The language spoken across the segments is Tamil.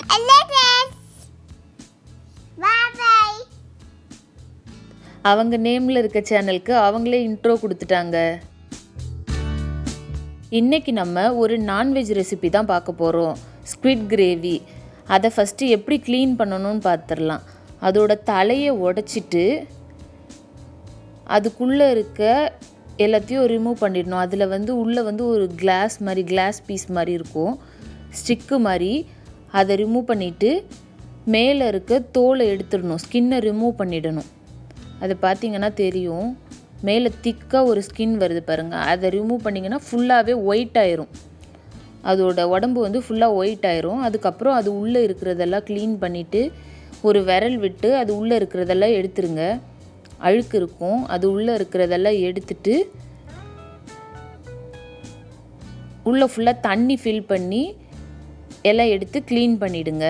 பாய் அவங்க நேமில் இருக்க சேனலுக்கு அவங்களே இன்ட்ரோ கொடுத்துட்டாங்க இன்னைக்கு நம்ம ஒரு நான்வெஜ் ரெசிபி தான் பார்க்க போகிறோம் ஸ்குவிட் கிரேவி அதை ஃபஸ்ட்டு எப்படி க்ளீன் பண்ணணும்னு பார்த்துடலாம் அதோட தலையை உடச்சிட்டு அதுக்குள்ளே இருக்க எல்லாத்தையும் ரிமூவ் பண்ணிடணும் அதில் வந்து உள்ளே வந்து ஒரு கிளாஸ் மாதிரி கிளாஸ் பீஸ் மாதிரி இருக்கும் ஸ்டிக்கு மாதிரி அதை ரிமூவ் பண்ணிவிட்டு மேலே இருக்க தோலை எடுத்துடணும் ஸ்கின்னை ரிமூவ் பண்ணிடணும் அது பார்த்தீங்கன்னா தெரியும் மேலே திக்காக ஒரு ஸ்கின் வருது பாருங்கள் அதை ரிமூவ் பண்ணிங்கன்னா ஃபுல்லாகவே ஒயிட் ஆயிரும் அதோட உடம்பு வந்து ஃபுல்லாக ஒயிட் ஆயிரும் அதுக்கப்புறம் அது உள்ளே இருக்கிறதெல்லாம் க்ளீன் பண்ணிவிட்டு ஒரு விரல் விட்டு அது உள்ளே இருக்கிறதெல்லாம் எடுத்துருங்க அழுக்கு இருக்கும் அது உள்ளே இருக்கிறதெல்லாம் எடுத்துட்டு உள்ளே ஃபுல்லாக தண்ணி ஃபில் பண்ணி எல்லாம் எடுத்து க்ளீன் பண்ணிடுங்க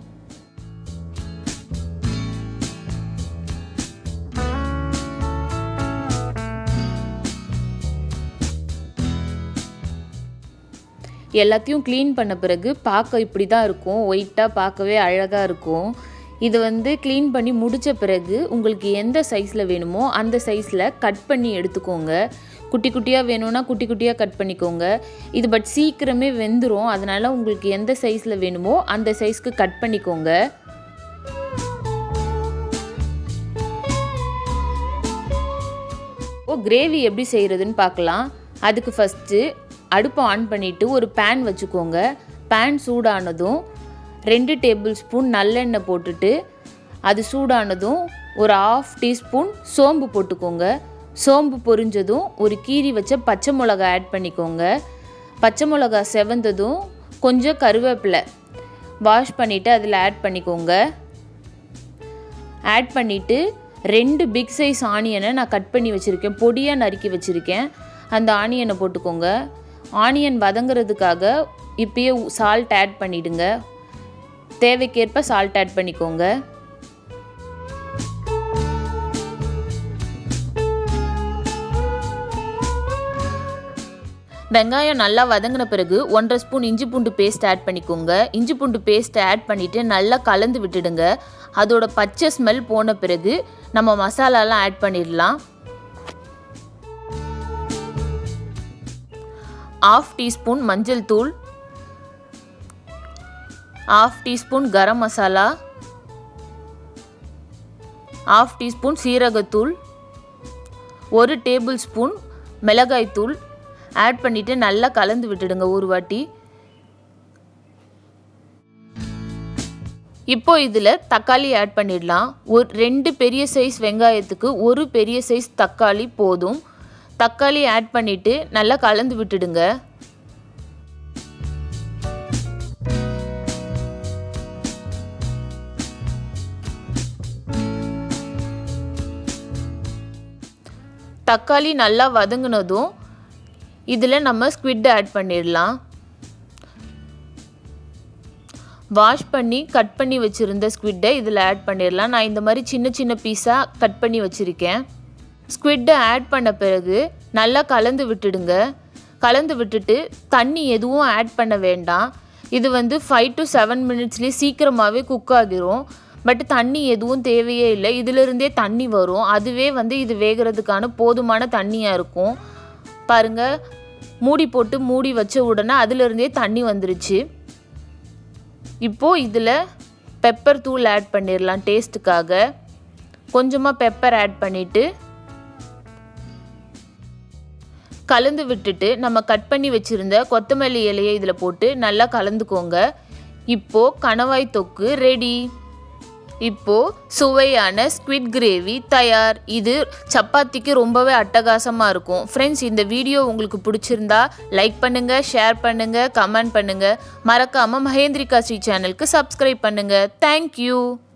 எல்லாத்தையும் க்ளீன் பண்ண பிறகு பார்க்க இப்படி தான் இருக்கும் ஒயிட்டாக பார்க்கவே அழகாக இருக்கும் இது வந்து க்ளீன் பண்ணி முடித்த பிறகு உங்களுக்கு எந்த சைஸில் வேணுமோ அந்த சைஸில் கட் பண்ணி எடுத்துக்கோங்க குட்டி குட்டியாக வேணும்னா குட்டி குட்டியாக கட் பண்ணிக்கோங்க இது பட் சீக்கிரமே வெந்துடும் அதனால் உங்களுக்கு எந்த சைஸில் வேணுமோ அந்த சைஸ்க்கு கட் பண்ணிக்கோங்க ஓ கிரேவி எப்படி செய்கிறதுன்னு பார்க்கலாம் அதுக்கு ஃபஸ்ட்டு அடுப்பை ஆன் பண்ணிவிட்டு ஒரு பேன் வச்சுக்கோங்க பேன் சூடானதும் ரெண்டு டேபிள் ஸ்பூன் நல்லெண்ணெய் போட்டுட்டு அது சூடானதும் ஒரு ஆஃப் டீஸ்பூன் சோம்பு போட்டுக்கோங்க சோம்பு பொரிஞ்சதும் ஒரு கீரி வச்ச பச்சை மிளகா ஆட் பண்ணிக்கோங்க பச்சை மிளகா செவந்ததும் கொஞ்சம் கருவேப்பிலை வாஷ் பண்ணிவிட்டு அதில் ஆட் பண்ணிக்கோங்க ஆட் பண்ணிவிட்டு ரெண்டு பிக் சைஸ் ஆனியனை நான் கட் பண்ணி வச்சுருக்கேன் பொடியாக நறுக்கி வச்சுருக்கேன் அந்த ஆனியனை போட்டுக்கோங்க ஆனியன் வதங்குறதுக்காக இப்பயே சால்ட் ஆட் பண்ணிவிடுங்க தேவைக்கேற்ப சால்ட் ஆட் பண்ணிக்கோங்க வெங்காயம் நல்லா வதங்கின பிறகு ஒன்றரை ஸ்பூன் இஞ்சி பூண்டு பேஸ்ட் ஆட் பண்ணிக்கோங்க இஞ்சி பூண்டு பேஸ்ட்டை ஆட் பண்ணிவிட்டு நல்லா கலந்து விட்டுடுங்க அதோட பச்சை ஸ்மெல் போன பிறகு நம்ம மசாலாலாம் ஆட் பண்ணிடலாம் ஆஃப் டீஸ்பூன் மஞ்சள் தூள் half teaspoon garam masala half teaspoon சீரகத்தூள் ஒரு டேபிள் ஸ்பூன் மிளகாய்த்தூள் ஆட் பண்ணிவிட்டு நல்லா கலந்து விட்டுடுங்க ஒரு வாட்டி இப்போ இதில் தக்காளி ஆட் பண்ணிடலாம் ஒரு ரெண்டு பெரிய சைஸ் வெங்காயத்துக்கு ஒரு பெரிய சைஸ் தக்காளி போதும் தக்காளி ஆட் பண்ணிவிட்டு நல்லா கலந்து விட்டுடுங்க தக்காளி நல்லா வதங்கினதும் இதில் நம்ம ஸ்குவிட் ஆட் பண்ணிடலாம் வாஷ் பண்ணி கட் பண்ணி வச்சுருந்த ஸ்குவிட்டை இதில் ஆட் பண்ணிடலாம் நான் இந்த மாதிரி சின்ன சின்ன பீஸாக கட் பண்ணி வச்சுருக்கேன் ஸ்குவிட்டை ஆட் பண்ண பிறகு நல்லா கலந்து விட்டுடுங்க கலந்து விட்டுட்டு தண்ணி எதுவும் ஆட் பண்ண வேண்டாம் இது வந்து ஃபைவ் டு செவன் மினிட்ஸ்லேயே சீக்கிரமாகவே குக் ஆகிரும் பட் தண்ணி எதுவும் தேவையே இல்லை இதிலிருந்தே தண்ணி வரும் அதுவே வந்து இது வேகிறதுக்கான போதுமான தண்ணியாக இருக்கும் பாருங்கள் மூடி போட்டு மூடி வச்ச உடனே அதிலிருந்தே தண்ணி வந்துருச்சு இப்போது இதில் பெப்பர் தூள் ஆட் பண்ணிடலாம் டேஸ்ட்டுக்காக கொஞ்சமாக பெப்பர் ஆட் பண்ணிவிட்டு கலந்து விட்டுட்டு நம்ம கட் பண்ணி வச்சுருந்த கொத்தமல்லி இலையை இதில் போட்டு நல்லா கலந்துக்கோங்க இப்போது கணவாய் தொக்கு ரெடி இப்போ சுவையான ஸ்குவிட் கிரேவி தயார் இது சப்பாத்திக்கு ரொம்பவே அட்டகாசமாக இருக்கும் ஃப்ரெண்ட்ஸ் இந்த வீடியோ உங்களுக்கு பிடிச்சிருந்தா லைக் பண்ணுங்கள் ஷேர் பண்ணுங்கள் கமெண்ட் பண்ணுங்கள் மறக்காமல் மகேந்திரிகா ஸ்ரீ சேனலுக்கு சப்ஸ்கிரைப் பண்ணுங்கள் தேங்க்யூ